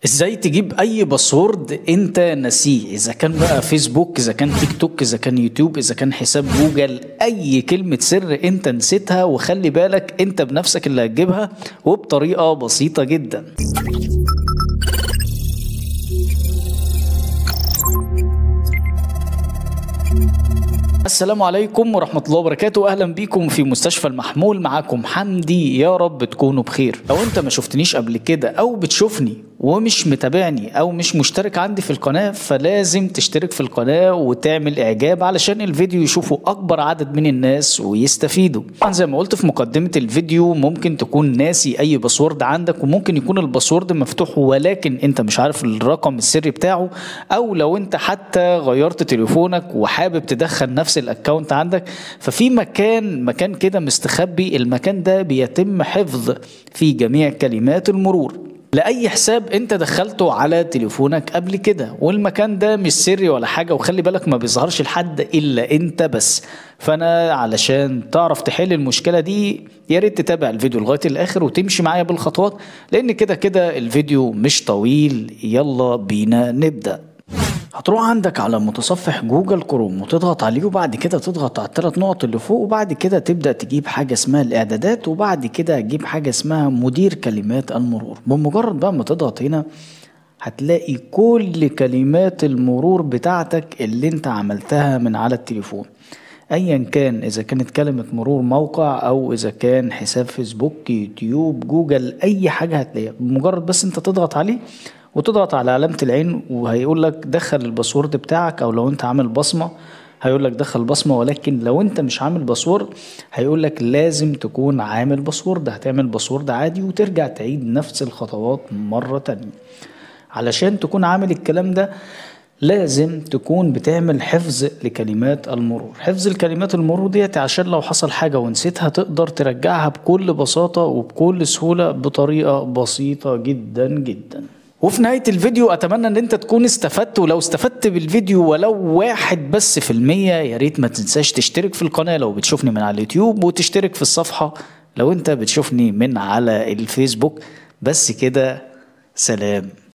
ازاي تجيب اي باسورد انت ناسيه اذا كان بقى فيسبوك اذا كان تيك توك اذا كان يوتيوب اذا كان حساب جوجل اي كلمة سر انت نسيتها وخلي بالك انت بنفسك اللي هتجيبها وبطريقة بسيطة جدا السلام عليكم ورحمة الله وبركاته أهلا بيكم في مستشفى المحمول معاكم حمدي يا رب تكونوا بخير لو أنت ما شفتنيش قبل كده أو بتشوفني ومش متابعني أو مش مشترك عندي في القناة فلازم تشترك في القناة وتعمل إعجاب علشان الفيديو يشوفه أكبر عدد من الناس ويستفيدوا طبعا زي ما قلت في مقدمة الفيديو ممكن تكون ناسي أي باسورد عندك وممكن يكون الباسورد مفتوح ولكن أنت مش عارف الرقم السري بتاعه أو لو أنت حتى غيرت تليفونك وحابب تدخل نفس الاكونت عندك ففي مكان مكان كده مستخبي المكان ده بيتم حفظ في جميع كلمات المرور لأي حساب أنت دخلته على تليفونك قبل كده والمكان ده مش سري ولا حاجة وخلي بالك ما بيظهرش لحد إلا أنت بس فأنا علشان تعرف تحل المشكلة دي يا ريت تتابع الفيديو لغاية الآخر وتمشي معايا بالخطوات لأن كده كده الفيديو مش طويل يلا بينا نبدأ هتروح عندك على متصفح جوجل كروم وتضغط عليه وبعد كده تضغط على الثلاث نقط اللي فوق وبعد كده تبدأ تجيب حاجة اسمها الإعدادات وبعد كده تجيب حاجة اسمها مدير كلمات المرور بمجرد بقى ما تضغط هنا هتلاقي كل كلمات المرور بتاعتك اللي انت عملتها من على التليفون ايا كان اذا كانت كلمة مرور موقع او اذا كان حساب فيسبوك يوتيوب جوجل اي حاجة هتلاقيها بمجرد بس انت تضغط عليه وتضغط على علامة العين وهيقول لك دخل الباسورد بتاعك او لو انت عامل بصمة هيقول لك دخل بصمة ولكن لو انت مش عامل باسورد هيقول لك لازم تكون عامل باسورد هتعمل باسورد عادي وترجع تعيد نفس الخطوات مرة تانية علشان تكون عامل الكلام ده لازم تكون بتعمل حفظ لكلمات المرور حفظ الكلمات المرور ديت عشان لو حصل حاجة ونسيتها تقدر ترجعها بكل بساطة وبكل سهولة بطريقة بسيطة جدا جدا وفي نهاية الفيديو أتمنى إن أنت تكون استفدت ولو استفدت بالفيديو ولو واحد بس في المية يا ريت ما تنساش تشترك في القناة لو بتشوفني من على اليوتيوب وتشترك في الصفحة لو أنت بتشوفني من على الفيسبوك بس كده سلام